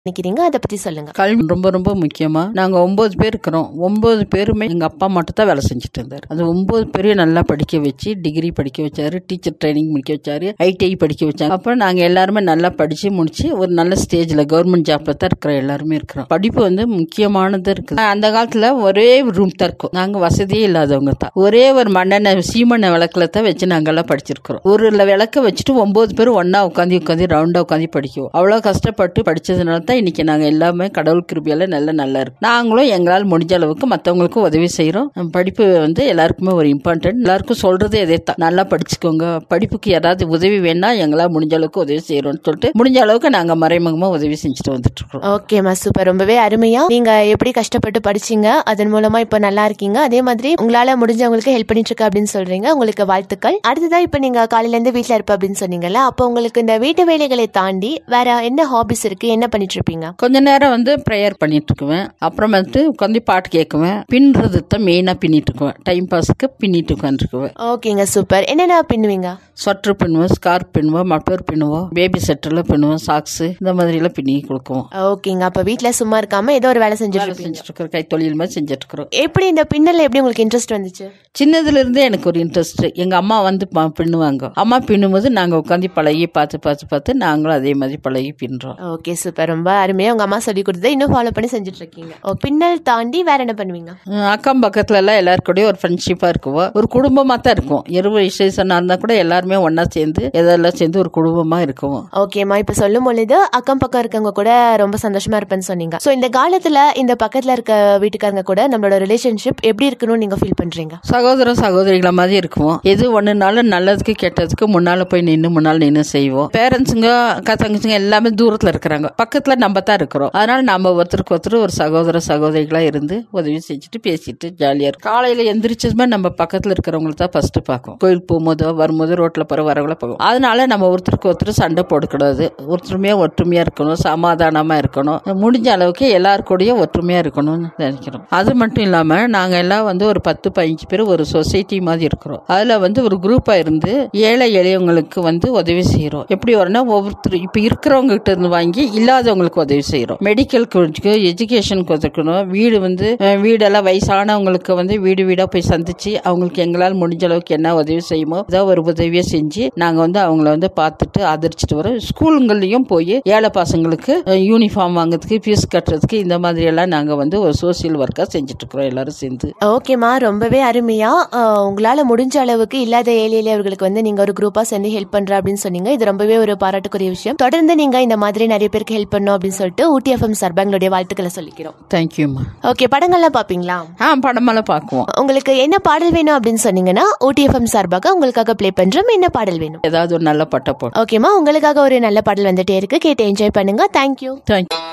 நினைக்கிறீங்க அதை பத்தி சொல்லுங்க கல்வி ரொம்ப ரொம்ப முக்கியமா நாங்க ஒன்பது பேர் இருக்கிறோம் ஒன்பது பேருமே எங்க அப்பா மட்டும் தான் வேலை செஞ்சுட்டு இருந்தாரு அது ஒன்பது பேரையும் நல்லா படிக்க வச்சு டிகிரி படிக்க வச்சாரு டீச்சர் ட்ரைனிங் படிக்க வச்சாரு ஐடிஐ படிக்க வச்சாங்க அப்புறம் நாங்க எல்லாருமே நல்லா படிச்சு முடிச்சு ஒரு நல்ல ஸ்டேஜ்ல கவர்மெண்ட் ஜாப்ல தான் இருக்கிற எல்லாருமே இருக்கிறோம் படிப்பு வந்து முக்கியமானது இருக்குது அந்த காலத்துல ஒரே ரூம் தான் இருக்கும் நாங்க வசதியே இல்லாதவங்க தான் ஒரே ஒரு மண்ணெண்ணெய் சீமண்ணெய் விளக்குல தான் வச்சு நாங்கெல்லாம் படிச்சிருக்கிறோம் ஒரு விளக்க வச்சுட்டு ஒன்பது பேர் ஒண்ணா உட்காந்து உட்காந்து ரவுண்டா உட்காந்து படிக்குவோம் அவ்வளவு கஷ்டப்பட்டு படிச்சதுனால தான் இன்னைக்கு நாங்க எல்லாமே கடவுள் கிருபியால நல்ல நல்லா இருக்கு நாங்களும் எங்களால் முடிஞ்ச அளவுக்கு மத்தவங்களுக்கும் உதவி செய்யறோம் படிப்பு வந்து எல்லாருக்குமே ஒரு இம்பார்ட்டன்ட் எல்லாருக்கும் சொல்றது எதே தான் நல்லா படிச்சுக்கோங்க படிப்புக்கு யாராவது உதவி வேணா எங்களால் முடிஞ்ச அளவுக்கு உதவி செய்யறோம்னு சொல்லிட்டு முடிஞ்ச அளவுக்கு நாங்க மறைமுகமா உதவி செஞ்சுட்டு வந்துட்டு இருக்கோம் ஓகேம்மா சூப்பர் ரொம்பவே அருமையா நீங்க எப்படி கஷ்டப்பட்டு படிச்சீங்க அதன் மூலமா இப்ப நல்லா இருக்கீங்க அதே மாதிரி உங்களால முடிஞ்சவங்களுக்கு ஹெல்ப் பண்ணிட்டு இருக்க அப்படின்னு சொல்றீங்க உங்களுக்கு வாழ்த்துக்கள் அடுத்ததா இப்ப நீங்க காலையில இருந்து வீட்ல இருப்ப அப்படின்னு சொன்னீங்கல்ல அப்போ உங்களுக்கு இந்த வீட்டு வேலைகளை தாண்டி வேற என்ன ஹாபிஸ் இருக்கு என்ன பண்ணிட்டு இருப்பீங்க கொஞ்ச நேரம் வந்து ப்ரேயர் பண்ணிட்டு இருக்குவேன் அப்புறம் வந்து உட்காந்து பாட்டு கேட்குவேன் பின்றது தான் மெயினாக பின்னிட்டு இருக்குவேன் டைம் பாஸுக்கு பின்னிட்டு உட்காந்துருக்குவேன் ஓகேங்க சூப்பர் என்னென்ன பின்னுவீங்க ஸ்வெட்டர் பின்னுவோம் ஸ்கார்ப் பின்னுவோம் மப்ளர் பின்னுவோம் பேபி செட்டர்லாம் பின்னுவோம் சாக்ஸ் இந்த மாதிரிலாம் பின்னி கொடுக்குவோம் ஓகேங்க அப்ப வீட்ல சும்மா இருக்காம ஏதோ ஒரு வேலை செஞ்சுட்டு வேலை இருப்பீங்க செஞ்சுட்டு இருக்கிறோம் கைத்தொழில் மாதிரி செஞ்சுட்டு இருக்கிறோம் எப்படி இந்த பின்னல்ல எப்படி உங்களுக்கு இன்ட்ரெஸ்ட் வந்துச்சு சின்னதுல இருந்தே எனக்கு ஒரு இன்ட்ரெஸ்ட் எங்க அம்மா வந்து ப- பின்னுவாங்க அம்மா பின்னும்போது நாங்க உட்காந்து பழகி பார்த்து பார்த்து பார்த்து நாங்களும் அதே மாதிரி பழகி பின்றோம் ஓகே சூப்பர் ரொம்ப அருமையா உங்க அம்மா சொல்லி கொடுத்ததை இன்னும் ஃபாலோ பண்ணி செஞ்சுட்டு இருக்கீங்க ஓ, பின்னல் தாண்டி வேற என்ன பண்ணுவீங்க அஹ் அக்கம் பக்கத்துல எல்லாம் எல்லாருக்கூடயும் ஒரு ஃப்ரெண்ட்ஷிப்பா இருக்குவோம் ஒரு குடும்பமா தான் இருக்கும் இருபது விசேஷனா இருந்தா கூட எல்லாருமே ஒண்ணா சேர்ந்து எதெல்லாம் சேர்ந்து ஒரு குடும்பமா இருக்குவோம் ஓகேம்மா இப்ப சொல்லும் பொழுது அக்கம் பக்கம் இருக்கவங்க கூட ரொம்ப சந்தோஷமா இருப்பேன்னு சொன்னீங்க சோ இந்த காலத்துல இந்த பக்கத்துல இருக்க வீட்டுக்காரங்க கூட நம்மளோட ரிலேஷன்ஷிப் எப்படி இருக்கணும்னு நீங்க ஃபீல் பண்றீங்க சகோதர சகோதரிகளை மாதிரி இருக்குவோம் எது ஒண்ணுனாலும் நல்லதுக்கு கெட்டதுக்கு முன்னால போய் நின்று முன்னால் நின்று செய்வோம் பேரண்ட்ஸுங்க அக்கா தங்கச்சிங்க எல்லாமே தூரத்துல இருக்கிறாங்க பக்கத்துல நம்ம தான் இருக்கிறோம் அதனால நம்ம ஒருத்தருக்கு ஒருத்தர் ஒரு சகோதர சகோதரிகளா இருந்து உதவி செஞ்சுட்டு பேசிட்டு ஜாலியா இருக்கும் காலையில எந்திரிச்சதுமே நம்ம பக்கத்துல இருக்கிறவங்கள தான் ஃபர்ஸ்ட் பார்க்கும் கோயில் போகும்போதோ வரும்போது ரோட்ல போற வரவங்கள பார்க்கும் அதனால நம்ம ஒருத்தருக்கு ஒருத்தர் சண்டை போடக்கூடாது ஒருத்தருமையா ஒற்றுமையா இருக்கணும் சமாதானமா இருக்கணும் முடிஞ்ச அளவுக்கு எல்லாரு கூடயும் ஒற்றுமையா இருக்கணும்னு நினைக்கிறோம் அது மட்டும் இல்லாம நாங்க எல்லாம் வந்து ஒரு பத்து பதினஞ்சு பேர் ஒரு சொசைட்டி மாதிரி இருக்கிறோம் அதுல வந்து ஒரு குரூப்பா இருந்து ஏழை எளியவங்களுக்கு வந்து உதவி செய்யறோம் எப்படி வரணும் ஒவ்வொருத்தர் இப்ப இருக்கிறவங்க கிட்ட இருந்து வாங்கி இல்லாதவங்களுக்கு உதவி செய்யறோம் மெடிக்கலுக்கு எஜுகேஷனுக்கு உதக்கணும் வீடு வந்து அஹ், வீடெல்லாம் வயசானவங்களுக்கு வந்து வீடு வீடா போய் சந்திச்சு அவங்களுக்கு எங்களால் முடிஞ்ச அளவுக்கு என்ன உதவி செய்யுமோ ஏதாவது ஒரு உதவியை செஞ்சு நாங்க வந்து அவங்கள வந்து பார்த்துட்டு ஆதரிச்சுட்டு வரோம் ஸ்கூலுங்கள்லயும் போய் ஏழை பசங்களுக்கு யூனிஃபார்ம் வாங்குறதுக்கு ஃபீஸ் கட்டுறதுக்கு இந்த மாதிரி எல்லாம் நாங்க வந்து ஒரு சோசியல் ஒர்க்கா செஞ்சுட்டு இருக்கிறோம் எல்லாரும் சேர்ந்து ஓகேம்மா ரொம்பவே அருமையா அஹ், உங்களால முடிஞ்ச அளவுக்கு இல்லாத ஏழை எளியவர்களுக்கு வந்து நீங்க ஒரு குரூப்பா சேர்ந்து ஹெல்ப் பண்ற அப்படின்னு சொன்னீங்க இது ரொம்பவே ஒரு பாராட்டுக்குரிய விஷயம் தொடர்ந்து நீங்க இந்த மாதிரி நிறைய பேருக்கு ஹெல்ப் பண்ணணும் அப்படின்னு சொல்லிட்டு ஊட்டி எஃப்எம் சார்பா எங்களுடைய வாழ்த்துக்களை சொல்லிக்கிறோம் தேங்க்யூம்மா ஓகே படங்கள்லாம் பாப்பீங்களா ஆ படமெல்லாம் பார்க்குவோம் உங்களுக்கு என்ன பாடல் வேணும் அப்படின்னு சொன்னீங்கன்னா ஊட்டி எஃப்எம் சார்பாக உங்களுக்காக ப்ளே பண்றோம் என்ன பாடல் வேணும் ஏதாவது ஒரு நல்ல பட்டை போட்டு ஓகேம்மா உங்களுக்காக ஒரு நல்ல பாடல் வந்துட்டே இருக்கு கேட்டு என்ஜாய் பண்ணுங்க தேங்க்யூ தேங்க்யூ